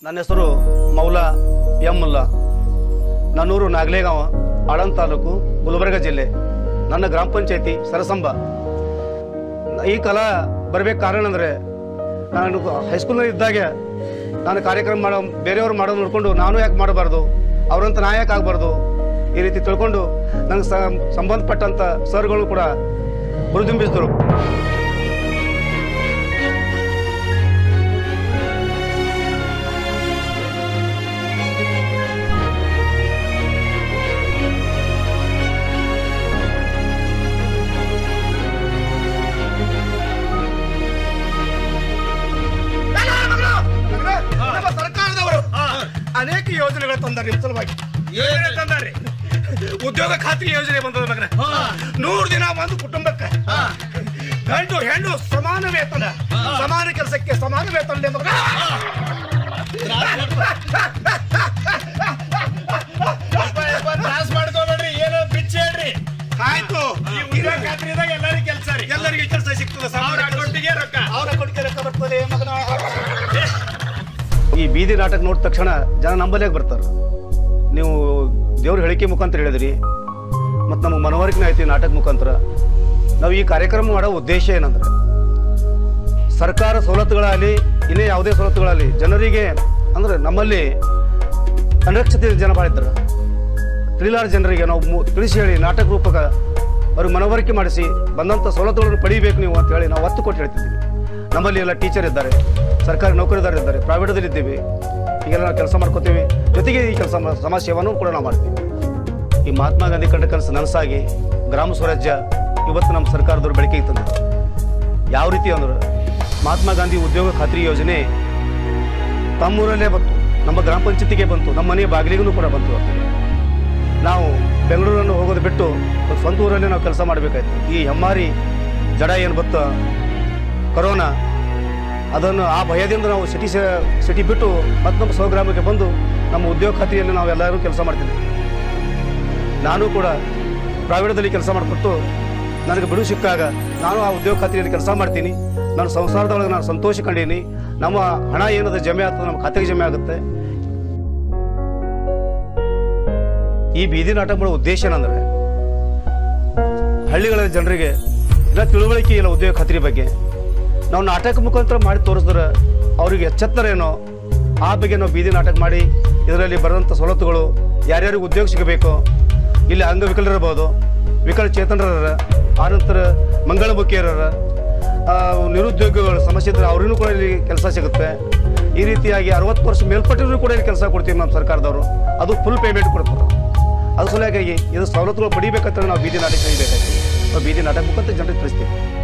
ನನ್ನ ಹೆಸರು ಮೌಲಾ ಎಂ ಮುಲ್ಲಾ ನನ್ನೂರು ನಾಗಲೇಗಾಂವ ಆಳಂದ್ ತಾಲೂಕು ಗುಲ್ಬರ್ಗ ಜಿಲ್ಲೆ ನನ್ನ ಗ್ರಾಮ ಪಂಚಾಯತಿ ಸರಸಂಬ ಈ ಕಲಾ ಬರ್ಬೇಕು ಕಾರಣ ಅಂದರೆ ನಾನು ಹೈಸ್ಕೂಲ್ನಲ್ಲಿ ಇದ್ದಾಗೆ ನಾನು ಕಾರ್ಯಕ್ರಮ ಮಾಡೋ ಬೇರೆಯವರು ಮಾಡೋದು ನೋಡಿಕೊಂಡು ನಾನು ಯಾಕೆ ಮಾಡಬಾರ್ದು ಅವರಂತ ನಾ ಯಾಕೆ ಆಗಬಾರ್ದು ಈ ರೀತಿ ತಿಳ್ಕೊಂಡು ನಂಗೆ ಸಂಬಂಧಪಟ್ಟಂಥ ಸರ್ಗಳು ಕೂಡ ಹುರಿದುಂಬಿಸಿದರು ನಮ್ಮ ಸರ್ಕಾರದವರು ಅನೇಕ ಯೋಜನೆಗಳು ತಂದಾರೆ ನಿಮ್ಮ ಸಲುವಾಗಿ ಯೋಜನೆ ತಂದಾರೆ ಉದ್ಯೋಗ ಖಾತ್ರಿ ಯೋಜನೆ ಬಂದದ ಮಗನ ನೂರು ದಿನ ಒಂದು ಕುಟುಂಬಕ್ಕೆ ಗಂಡು ಹೆಣ್ಣು ಸಮಾನ ವೇತನ ಸಮಾನ ಕೆಲಸಕ್ಕೆ ಸಮಾನ ವೇತನ ಮಗನ ತ್ರಾಸ್ ಮಾಡ್ಕೋಬೇಡ್ರಿ ಏನೋ ಬಿಚ್ಚಿ ಹೇಳ್ರಿ ಆಯ್ತು ಉದ್ಯೋಗ ಖಾತ್ರಿದಾಗ ಎಲ್ಲರಿಗೂ ಕೆಲಸ ರೀ ಎಲ್ಲರಿಗೆ ಕೆಲಸ ಸಿಗ್ತದೆ ಅವ್ರ ಸಮಾನ ಅಕೌಂಟಿಗೆ ರೊಕ್ಕ ಅವರ ಕೊಟ್ಟಿಗೆ ರೊಕ್ಕ ಬರ್ತದೆ ಮಗನ ಈ ಬೀದಿ ನಾಟಕ ನೋಡಿದ ತಕ್ಷಣ ಜನ ನಂಬಲಿಯಾಗಿ ಬರ್ತಾರೆ ನೀವು ದೇವ್ರ ಹೇಳಿಕೆ ಮುಖಾಂತರ ಹೇಳಿದ್ರಿ ಮತ್ತು ನಮಗೆ ಮನವರಿಕೆ ಆಯ್ತು ಈ ನಾಟಕ ಮುಖಾಂತರ ನಾವು ಈ ಕಾರ್ಯಕ್ರಮ ಮಾಡೋ ಉದ್ದೇಶ ಏನಂದ್ರೆ ಸರ್ಕಾರ ಸವಲತ್ತುಗಳಾಗಲಿ ಇನ್ನೇ ಯಾವುದೇ ಸವಲತ್ತುಗಳಾಗಲಿ ಜನರಿಗೆ ಅಂದ್ರೆ ನಮ್ಮಲ್ಲಿ ಅನಕ್ಷತೆ ಜನ ಭಾಳ ಇದ್ದಾರೆ ತಿಳಿಲಾರ ಜನರಿಗೆ ನಾವು ಮು- ತಿಳಿಸಿ ಹೇಳಿ ನಾಟಕ ರೂಪಕ ಅವ್ರಿಗೆ ಮನವರಿಕೆ ಮಾಡಿಸಿ ಬಂದಂಥ ಸವಲತ್ತುಗಳನ್ನು ಪಡಿಬೇಕು ನೀವು ಅಂತ ಹೇಳಿ ನಾವು ಒತ್ತು ಕೊಟ್ಟು ಹೇಳ್ತಿದ್ದೀವಿ ನಮ್ಮಲ್ಲಿ ಎಲ್ಲ ಟೀಚರ್ ಇದ್ದಾರೆ ಸರ್ಕಾರಿ ನೌಕರಿದಾರರು ಇದ್ದಾರೆ ಪ್ರೈವೇಟದಲ್ಲಿ ಇದ್ದೀವಿ ಈಗೆಲ್ಲ ನಾವು ಕೆಲಸ ಮಾಡ್ಕೋತೀವಿ ಜೊತೆಗೆ ಈ ಕೆಲಸ ಸಮಾಜ ಸೇವಾನೂ ಕೂಡ ನಾವು ಮಾಡ್ತೀವಿ ಈ ಮಹಾತ್ಮ ಗಾಂಧಿ ಕಂಡ ಕನಸು ನನಸಾಗಿ ಗ್ರಾಮ ಸ್ವರಾಜ್ಯ ಇವತ್ತು ನಮ್ಮ ಸರ್ಕಾರದವ್ರು ಬೆಳಕಿಗೆ ತಂದ ಯಾವ ರೀತಿ ಅಂದ್ರೆ ಮಹಾತ್ಮ ಗಾಂಧಿ ಉದ್ಯೋಗ ಖಾತ್ರಿ ಯೋಜನೆ ತಮ್ಮೂರಲ್ಲೇ ಬಂತು ನಮ್ಮ ಗ್ರಾಮ ಪಂಚಾಯತಿಗೆ ಬಂತು ನಮ್ಮ ಮನೆಯ ಬಾಗಿಲಿಗೂ ಕೂಡ ಬಂತು ಇವತ್ತು. ನಾವು ಬೆಂಗಳೂರನ್ನು ಹೋಗೋದು ಬಿಟ್ಟು ಸ್ವಂತ ಊರಲ್ಲೇ ನಾವು ಕೆಲಸ ಮಾಡಬೇಕಾಯ್ತು ಈ ಹೆಮ್ಮಾರಿ ಜಡ ಏನು ಬತ್ತ ಕರೋನಾ ಅದನ್ನು ಆ ಭಯದಿಂದ ನಾವು ಸಿಟಿ ಸಿಟಿ ಬಿಟ್ಟು ಮತ್ತೆ ನಮ್ಮ ಸ್ವಗ್ರಾಮಕ್ಕೆ ಬಂದು ನಮ್ಮ ಉದ್ಯೋಗ ಖಾತ್ರಿಯಲ್ಲಿ ನಾವೆಲ್ಲರೂ ಕೆಲಸ ಮಾಡ್ತಿದ್ವಿ ನಾನು ಕೂಡ ಪ್ರೈವೇಟ್ದಲ್ಲಿ ಕೆಲಸ ಮಾಡಿಕೊಟ್ಟು ನನಗೆ ಬಿಡು ಸಿಕ್ಕಾಗ ನಾನು ಆ ಉದ್ಯೋಗ ಖಾತ್ರಿಯಲ್ಲಿ ಕೆಲಸ ಮಾಡ್ತೀನಿ ನನ್ನ ಸಂಸಾರದೊಳಗೆ ನಾನು ಸಂತೋಷ ಕಂಡೀನಿ ನಮ್ಮ ಹಣ ಏನದ ಜಮೆ ಆಗ್ತದೆ ನಮ್ಮ ಖಾತೆಗೆ ಜಮೆ ಆಗುತ್ತೆ ಈ ಬೀದಿ ನಾಟಕ ಮಾಡೋ ಉದ್ದೇಶ ಏನಂದ್ರೆ ಹಳ್ಳಿಗಳ ಜನರಿಗೆ ಇಲ್ಲ ತಿಳುವಳಿಕೆ ಇಲ್ಲ ಉದ್ಯೋಗ ಖಾತ್ರಿ ಬಗ್ಗೆ ನಾವು ನಾಟಕ ಮುಖಾಂತರ ಮಾಡಿ ತೋರಿಸಿದ್ರೆ ಅವರಿಗೆ ಎಚ್ಚೆತ್ತರೇನೋ ಆ ಬಗ್ಗೆ ನಾವು ಬೀದಿ ನಾಟಕ ಮಾಡಿ ಇದರಲ್ಲಿ ಬರೋಂಥ ಸವಲತ್ತುಗಳು ಯಾರ್ಯಾರಿಗೆ ಉದ್ಯೋಗ ಸಿಗಬೇಕು ಇಲ್ಲಿ ಅಂಗವಿಕಲರಿರ್ಬೋದು ವಿಕಲಚೇತನರ ಆನಂತರ ಮಂಗಳಮುಖಿಯರ ನಿರುದ್ಯೋಗಿಗಳ ಸಮಸ್ಯೆ ಇದ್ದರೆ ಅವ್ರಿಗೂ ಕೂಡ ಇಲ್ಲಿ ಕೆಲಸ ಸಿಗುತ್ತೆ ಈ ರೀತಿಯಾಗಿ ಅರವತ್ತು ವರ್ಷ ಮೇಲ್ಪಟ್ಟಿದ್ರು ಕೂಡ ಇಲ್ಲಿ ಕೆಲಸ ಕೊಡ್ತೀವಿ ನಮ್ಮ ಸರ್ಕಾರದವರು ಅದು ಫುಲ್ ಪೇಮೆಂಟ್ ಕೊಡ್ತಾರೆ ಅದು ಸಲುವಾಗಿ ಇದು ಸವಲತ್ತುಗಳು ಪಡಿಬೇಕಂತ ನಾವು ಬೀದಿ ನಾಟಕ ಕಲಿಬೇಕಾಗ್ತದೆ ನಾವು ಬೀದಿ ನಾಟಕ ಮುಖಾಂತರ ಜನರಿಗೆ ತಿಳಿಸ್ತೀವಿ